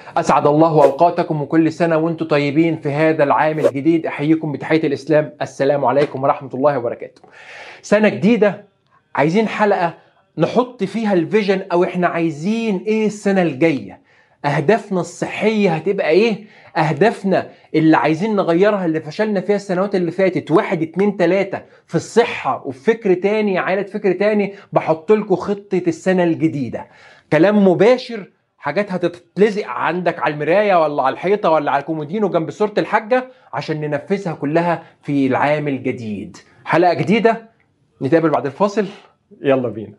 أسعد الله أوقاتكم وكل سنة وأنتم طيبين في هذا العام الجديد أحييكم بتحية الإسلام السلام عليكم ورحمة الله وبركاته سنة جديدة عايزين حلقة نحط فيها الفيجن أو إحنا عايزين إيه السنة الجاية أهدافنا الصحية هتبقى إيه أهدافنا اللي عايزين نغيرها اللي فشلنا فيها السنوات اللي فاتت واحد اتنين تلاتة في الصحة وفي فكر تاني عائلة فكر تاني بحط لكم خطة السنة الجديدة كلام مباشر حاجات هتتلزق عندك على المرايه ولا على الحيطه ولا على الكومودينو جنب صوره الحاجه عشان ننفذها كلها في العام الجديد حلقه جديده نتقابل بعد الفاصل يلا بينا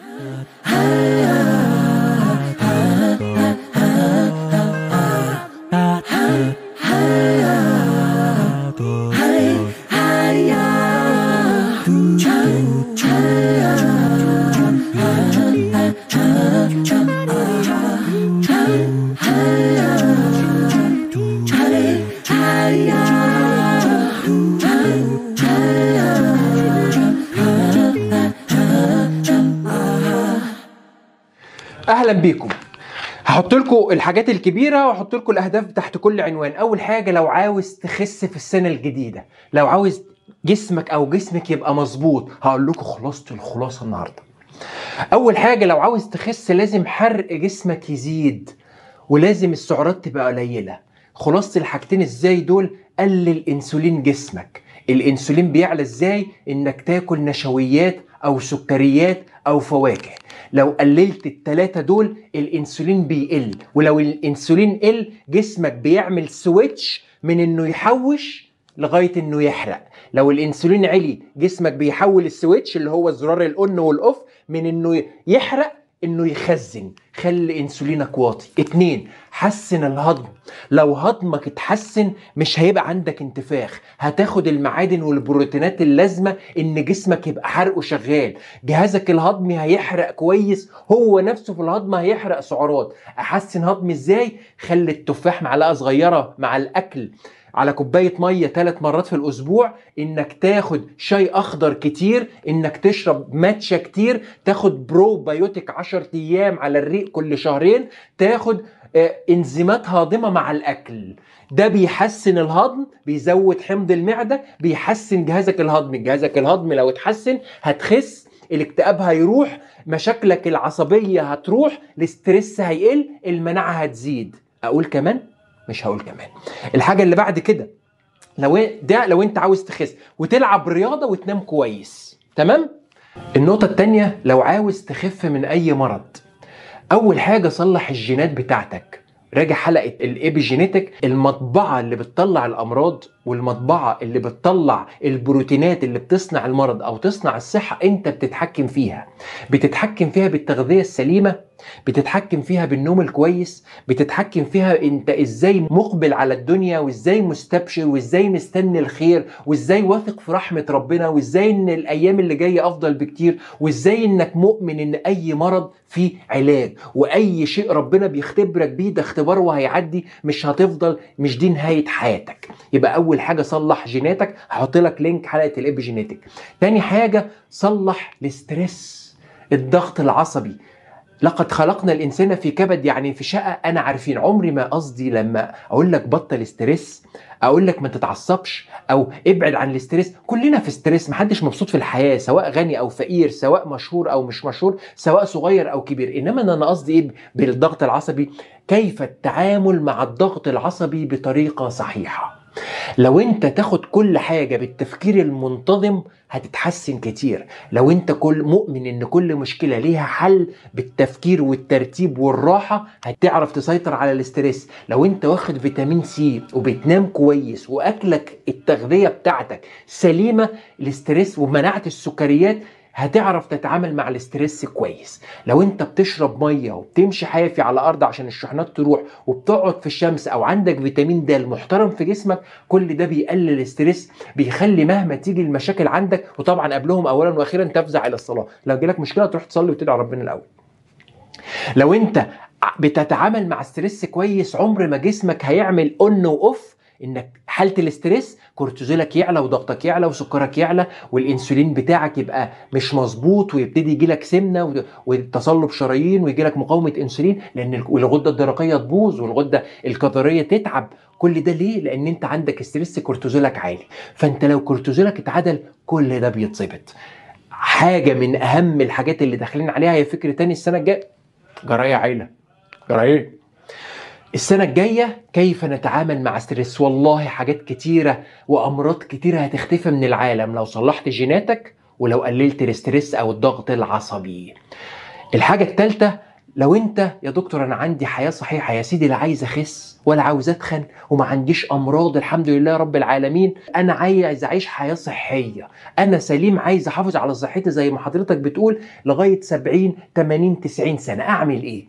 اهلا بيكم هحط لكم الحاجات الكبيره واحط لكم الاهداف تحت كل عنوان اول حاجه لو عاوز تخس في السنه الجديده لو عاوز جسمك او جسمك يبقى مظبوط هقول لكم خلاصه الخلاصه النهارده اول حاجه لو عاوز تخس لازم حرق جسمك يزيد ولازم السعرات تبقى قليله خلاصه الحاجتين ازاي دول قلل انسولين جسمك الانسولين بيعلى ازاي انك تاكل نشويات او سكريات او فواكه لو قللت التلاتة دول الانسولين بيقل ولو الانسولين قل جسمك بيعمل سويتش من انه يحوش لغايه انه يحرق لو الانسولين علي جسمك بيحول السويتش اللي هو الزرار الاون والاوف من انه يحرق انه يخزن خلي انسولينك واطي اتنين حسن الهضم لو هضمك اتحسن مش هيبقى عندك انتفاخ هتاخد المعادن والبروتينات اللازمة ان جسمك يبقى حرقه شغال جهازك الهضمي هيحرق كويس هو نفسه في الهضم هيحرق سعرات احسن هضمي ازاي خلي التفاح معلقة صغيرة مع الاكل على كوبايه ميه ثلاث مرات في الاسبوع انك تاخد شاي اخضر كتير انك تشرب ماتشا كتير تاخد بروبايوتيك 10 ايام على الريق كل شهرين تاخد آه، انزيمات هاضمه مع الاكل ده بيحسن الهضم بيزود حمض المعده بيحسن جهازك الهضمي جهازك الهضمي لو اتحسن هتخس الاكتئاب هيروح مشاكلك العصبيه هتروح الاسترس هيقل المناعه هتزيد اقول كمان مش هقول كمان الحاجه اللي بعد كده لو ده لو انت عاوز تخس وتلعب رياضه وتنام كويس تمام النقطه التانية لو عاوز تخف من اي مرض اول حاجه صلح الجينات بتاعتك راجع حلقه الابيجينيتك المطبعه اللي بتطلع الامراض والمطبعه اللي بتطلع البروتينات اللي بتصنع المرض او تصنع الصحه انت بتتحكم فيها بتتحكم فيها بالتغذيه السليمه بتتحكم فيها بالنوم الكويس بتتحكم فيها انت ازاي مقبل على الدنيا وازاي مستبشر وازاي مستني الخير وازاي واثق في رحمه ربنا وازاي ان الايام اللي جايه افضل بكتير وازاي انك مؤمن ان اي مرض فيه علاج واي شيء ربنا بيختبرك بيه ده اختبار وهيعدي مش هتفضل مش دي نهايه حياتك يبقى اول حاجه صلح جيناتك هحط لك لينك حلقه الابيجينيتك تاني حاجه صلح الاسترس الضغط العصبي لقد خلقنا الانسان في كبد يعني في شقه انا عارفين عمري ما قصدي لما اقول لك بطل استرس اقول لك ما تتعصبش او ابعد عن الاسترس كلنا في استرس محدش مبسوط في الحياه سواء غني او فقير سواء مشهور او مش مشهور سواء صغير او كبير انما انا قصدي ايه بالضغط العصبي كيف التعامل مع الضغط العصبي بطريقه صحيحه لو انت تاخد كل حاجه بالتفكير المنتظم هتتحسن كتير لو انت كل مؤمن ان كل مشكله ليها حل بالتفكير والترتيب والراحه هتعرف تسيطر على الاسترس لو انت واخد فيتامين سي وبتنام كويس واكلك التغذيه بتاعتك سليمه الاسترس ومناعه السكريات هتعرف تتعامل مع الاسترس كويس لو انت بتشرب ميه وبتمشي حافي على الارض عشان الشحنات تروح وبتقعد في الشمس او عندك فيتامين د محترم في جسمك كل ده بيقلل الاسترس بيخلي مهما تيجي المشاكل عندك وطبعا قبلهم اولا واخيرا تفزع الى الصلاه لو جالك مشكله تروح تصلي وتدعي ربنا الاول لو انت بتتعامل مع ستريس كويس عمر ما جسمك هيعمل اون واوف انك حاله الاسترس كورتيزولك يعلى وضغطك يعلى وسكرك يعلى والانسولين بتاعك يبقى مش مظبوط ويبتدي يجي لك سمنه وتصلب شرايين ويجي لك مقاومه انسولين لان الغده الدرقيه تبوظ والغده الكظريه تتعب كل ده ليه؟ لان انت عندك ستريس كورتيزولك عالي فانت لو كورتيزولك اتعدل كل ده بيتظبط حاجه من اهم الحاجات اللي داخلين عليها هي فكره تاني السنه الجايه جرايه عيله جرايه السنة الجاية كيف نتعامل مع ستريس والله حاجات كتيرة وأمراض كتيرة هتختفي من العالم لو صلحت جيناتك ولو قللت الاستريس أو الضغط العصبي الحاجة الثالثة لو انت يا دكتور انا عندي حياه صحيحه يا سيدي لا عايز اخس ولا عاوز اتخن وما عنديش امراض الحمد لله رب العالمين انا عايز اعيش حياه صحيه انا سليم عايز احافظ على صحتي زي ما حضرتك بتقول لغايه 70 80 90 سنه اعمل ايه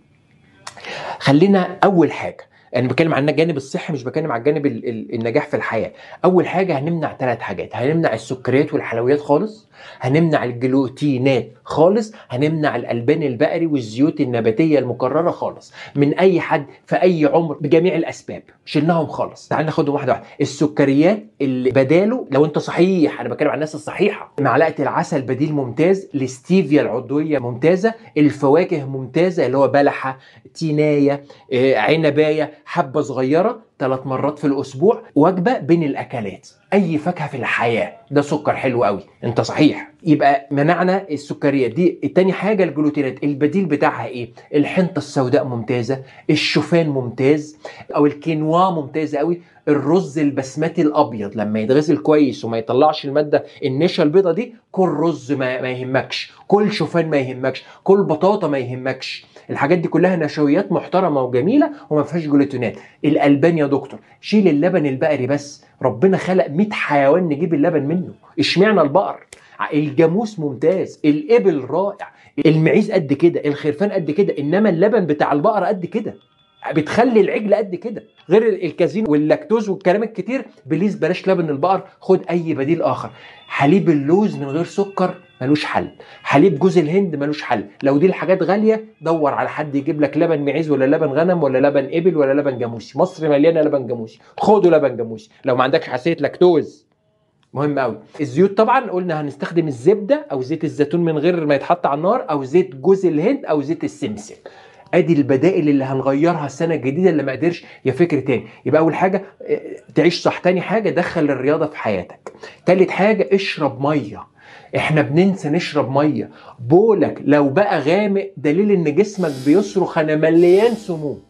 خلينا اول حاجه انا بتكلم عن الجانب الصحي مش بتكلم على الجانب النجاح في الحياه اول حاجه هنمنع ثلاث حاجات هنمنع السكريات والحلويات خالص هنمنع الجلوتينات خالص هنمنع الالبان البقري والزيوت النباتيه المكرره خالص من اي حد في اي عمر بجميع الاسباب شلناهم خالص تعال ناخدهم واحده واحده السكريات اللي بداله لو انت صحيح انا بتكلم عن الناس الصحيحه معلقه العسل بديل ممتاز الاستيفيا العضويه ممتازه الفواكه ممتازه اللي هو بلحه تينايه آه، عنبايه حبه صغيره ثلاث مرات في الاسبوع وجبه بين الاكلات اي فاكهه في الحياه ده سكر حلو قوي انت صحيح يبقى منعنا السكريات دي التاني حاجه الجلوتينات البديل بتاعها ايه الحنطه السوداء ممتازه الشوفان ممتاز او الكينوا ممتازه قوي الرز البسمتي الابيض لما يتغسل كويس وما يطلعش الماده النشا البيضه دي كل رز ما, ما يهمكش كل شوفان ما يهمكش كل بطاطا ما يهمكش الحاجات دي كلها نشويات محترمه وجميله وما فيهاش جلوتينات الالبان يا دكتور شيل اللبن البقري بس ربنا خلق 100 حيوان نجيب اللبن منه اشمعنى البقر الجاموس ممتاز الابل رائع المعيز قد كده الخرفان قد كده انما اللبن بتاع البقره قد كده بتخلي العجل قد كده غير الكازين واللاكتوز والكلام الكتير بليز بلاش لبن البقر خد اي بديل اخر حليب اللوز من غير سكر ملوش حل حليب جوز الهند ملوش حل لو دي الحاجات غاليه دور على حد يجيب لك لبن معيز ولا لبن غنم ولا لبن ابل ولا لبن جاموسي مصر مليانه لبن جاموسي خدوا لبن جاموسي لو ما عندكش حساسيه لاكتوز مهم قوي الزيوت طبعا قلنا هنستخدم الزبده او زيت الزيتون من غير ما يتحط على النار او زيت جوز الهند او زيت السمسم ادي البدائل اللي هنغيرها السنه الجديده اللي ما قدرش يا فكر تاني يبقى اول حاجه آه، تعيش صح تاني حاجه دخل الرياضه في حياتك تالت حاجه اشرب ميه احنا بننسى نشرب ميه بولك لو بقى غامق دليل ان جسمك بيصرخ انا مليان سموم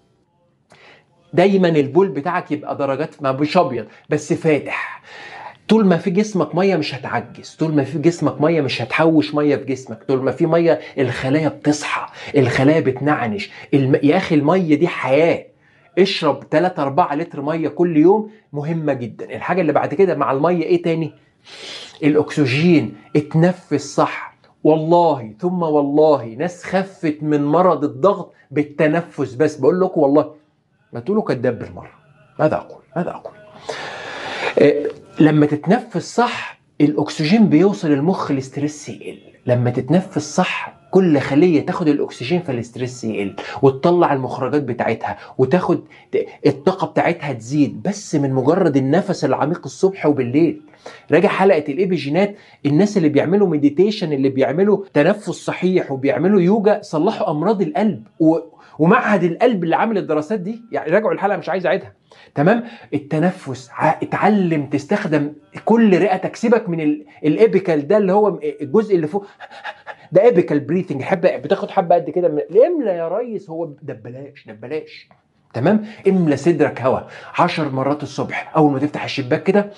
دايما البول بتاعك يبقى درجات ما مش ابيض بس فاتح طول ما في جسمك ميه مش هتعجز طول ما في جسمك ميه مش هتحوش ميه في جسمك طول ما في ميه الخلايا بتصحى الخلايا بتنعنش الم... يا اخي الميه دي حياه اشرب 3 4 لتر ميه كل يوم مهمه جدا الحاجه اللي بعد كده مع الميه ايه تاني الاكسجين اتنفس صح والله ثم والله ناس خفت من مرض الضغط بالتنفس بس بقول لكم والله ما تقولوا كذاب بالمره ماذا اقول ماذا اقول إيه لما تتنفس صح الاكسجين بيوصل المخ الاسترس يقل لما تتنفس صح كل خلية تاخد الأكسجين فالاسترس يقل وتطلع المخرجات بتاعتها وتاخد الطاقة بتاعتها تزيد بس من مجرد النفس العميق الصبح وبالليل راجع حلقة الإيبيجينات الناس اللي بيعملوا مديتيشن اللي بيعملوا تنفس صحيح وبيعملوا يوجا صلحوا أمراض القلب و... ومعهد القلب اللي عامل الدراسات دي يعني راجعوا الحلقة مش عايز أعيدها تمام التنفس اتعلم تستخدم كل رئتك سيبك من الابيكال ده اللي هو الجزء اللي فوق ده ايبيكال بريثنج حب بتاخد حبه قد كده من املى يا ريس هو ده ببلاش ده ببلاش تمام املى صدرك هواء عشر مرات الصبح اول ما تفتح الشباك كده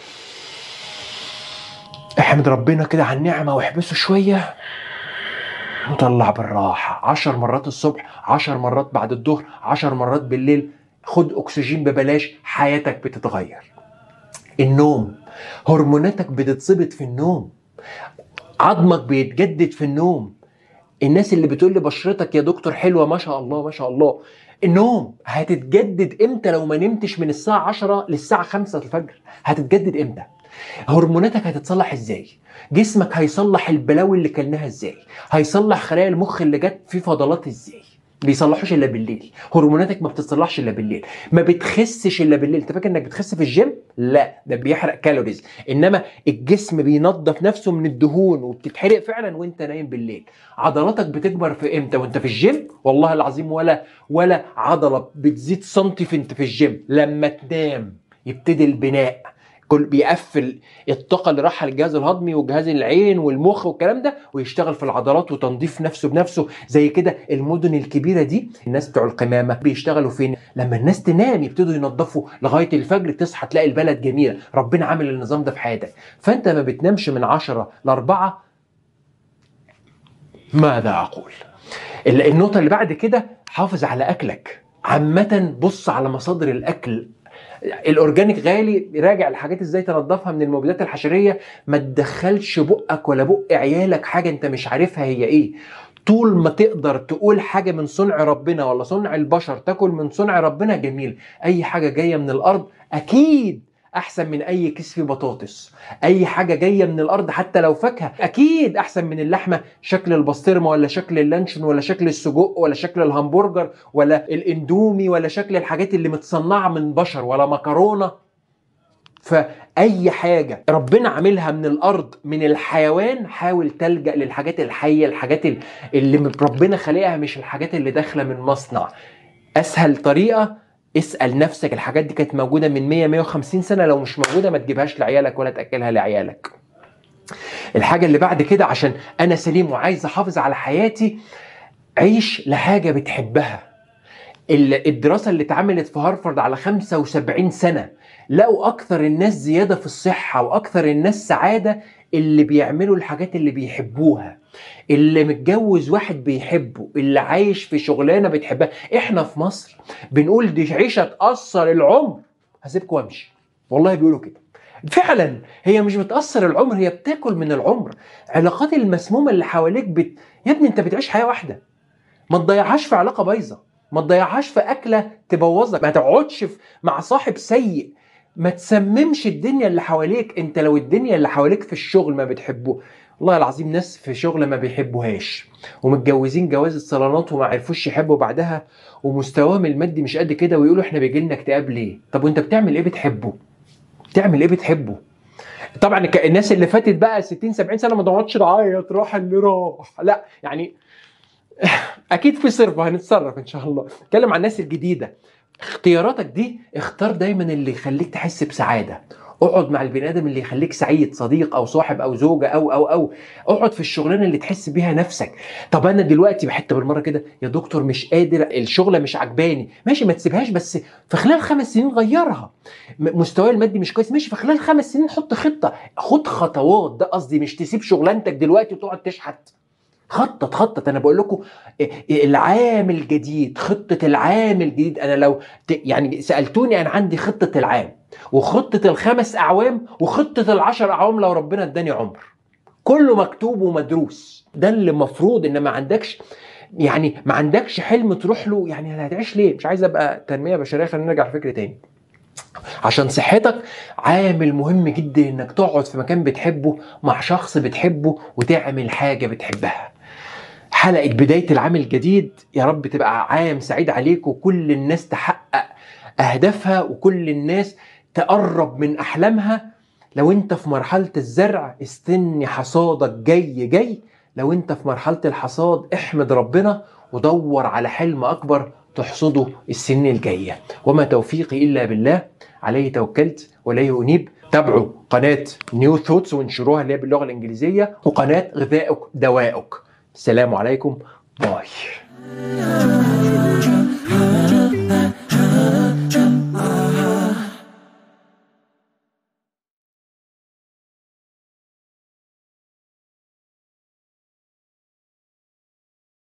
احمد ربنا كده على النعمه واحبسه شويه وطلع بالراحه عشر مرات الصبح عشر مرات بعد الظهر عشر مرات بالليل خد اكسجين ببلاش حياتك بتتغير النوم هرموناتك بتتظبط في النوم عظمك بيتجدد في النوم الناس اللي بتقول لي بشرتك يا دكتور حلوه ما شاء الله ما شاء الله النوم هتتجدد امتى لو ما نمتش من الساعه 10 للساعه 5 الفجر هتتجدد امتى هرموناتك هتتصلح ازاي جسمك هيصلح البلاوي اللي كلناها ازاي هيصلح خلايا المخ اللي جت في فضلات ازاي بيصلحوش الا بالليل هرموناتك ما بتتصلحش الا بالليل ما بتخسش الا بالليل انت فاكر انك بتخس في الجيم لا ده بيحرق كالوريز انما الجسم بينظف نفسه من الدهون وبتتحرق فعلا وانت نايم بالليل عضلاتك بتكبر في امتى وانت في الجيم والله العظيم ولا ولا عضله بتزيد سنتي في انت في الجيم لما تنام يبتدي البناء كل بيقفل الطاقه اللي رايحه للجهاز الهضمي وجهاز العين والمخ والكلام ده ويشتغل في العضلات وتنظيف نفسه بنفسه زي كده المدن الكبيره دي الناس بتوع القمامه بيشتغلوا فين لما الناس تنام يبتدوا ينظفوا لغايه الفجر تصحى تلاقي البلد جميله ربنا عامل النظام ده في حياتك فانت ما بتنامش من 10 ل 4 ماذا اقول النقطه اللي بعد كده حافظ على اكلك عامة بص على مصادر الأكل الاورجانيك غالي راجع الحاجات ازاي تنظفها من المبيدات الحشريه ما تدخلش بقك ولا بق عيالك حاجه انت مش عارفها هي ايه طول ما تقدر تقول حاجة من صنع ربنا ولا صنع البشر تاكل من صنع ربنا جميل أي حاجة جاية من الأرض أكيد احسن من اي كيس فيه بطاطس اي حاجه جايه من الارض حتى لو فاكهه اكيد احسن من اللحمه شكل البسطرمه ولا شكل اللانشون ولا شكل السجق ولا شكل الهمبرجر ولا الاندومي ولا شكل الحاجات اللي متصنعه من بشر ولا مكرونه فاي حاجه ربنا عاملها من الارض من الحيوان حاول تلجا للحاجات الحيه الحاجات اللي ربنا خالقها مش الحاجات اللي داخله من مصنع اسهل طريقه اسال نفسك الحاجات دي كانت موجوده من 100 150 سنه لو مش موجوده ما تجيبهاش لعيالك ولا تاكلها لعيالك الحاجه اللي بعد كده عشان انا سليم وعايز احافظ على حياتي عيش لحاجه بتحبها الدراسه اللي اتعملت في هارفارد على 75 سنه لقوا اكثر الناس زياده في الصحه واكثر الناس سعاده اللي بيعملوا الحاجات اللي بيحبوها اللي متجوز واحد بيحبه اللي عايش في شغلانه بتحبها احنا في مصر بنقول دي عيشه تاثر العمر هسيبكم وامشي والله بيقولوا كده فعلا هي مش بتاثر العمر هي بتاكل من العمر علاقات المسمومه اللي حواليك بت... يا ابني انت بتعيش حياه واحده ما تضيعهاش في علاقه بايظه ما تضيعهاش في اكله تبوظك ما تقعدش مع صاحب سيء ما تسممش الدنيا اللي حواليك انت لو الدنيا اللي حواليك في الشغل ما بتحبه والله العظيم ناس في شغل ما بيحبوهاش ومتجوزين جواز الصالونات وما عرفوش يحبوا بعدها ومستواهم المادي مش قد كده ويقولوا احنا بيجي لنا اكتئاب ليه طب وانت بتعمل ايه بتحبه بتعمل ايه بتحبه طبعا الناس اللي فاتت بقى 60 70 سنه ما تقعدش تعيط راح اللي راح لا يعني اكيد في صرف هنتصرف ان شاء الله اتكلم عن الناس الجديده اختياراتك دي اختار دايما اللي يخليك تحس بسعاده اقعد مع البني ادم اللي يخليك سعيد صديق او صاحب او زوجه او او او اقعد في الشغلانه اللي تحس بيها نفسك طب انا دلوقتي بحته بالمره كده يا دكتور مش قادر الشغله مش عجباني ماشي ما تسيبهاش بس في خلال خمس سنين غيرها مستواي المادي مش كويس ماشي في خلال خمس سنين حط خطه خد خطوات ده قصدي مش تسيب شغلانتك دلوقتي وتقعد تشحت خطط خطط انا بقول لكم العام الجديد خطه العام الجديد انا لو يعني سالتوني انا عندي خطه العام وخطه الخمس اعوام وخطه العشر اعوام لو ربنا اداني عمر كله مكتوب ومدروس ده اللي المفروض ان ما عندكش يعني ما عندكش حلم تروح له يعني هتعيش ليه مش عايز ابقى تنميه بشريه خلينا نرجع لفكره تاني عشان صحتك عامل مهم جدا انك تقعد في مكان بتحبه مع شخص بتحبه وتعمل حاجه بتحبها حلقه بدايه العام الجديد يا رب تبقى عام سعيد عليك وكل الناس تحقق اهدافها وكل الناس تقرب من احلامها لو انت في مرحله الزرع استني حصادك جاي جاي لو انت في مرحله الحصاد احمد ربنا ودور على حلم اكبر تحصده السنين الجايه وما توفيقي الا بالله عليه توكلت واليه انيب تابعوا قناه نيو ثوتس وانشروها اللي هي باللغه الانجليزيه وقناه غذائك دوائك السلام عليكم باي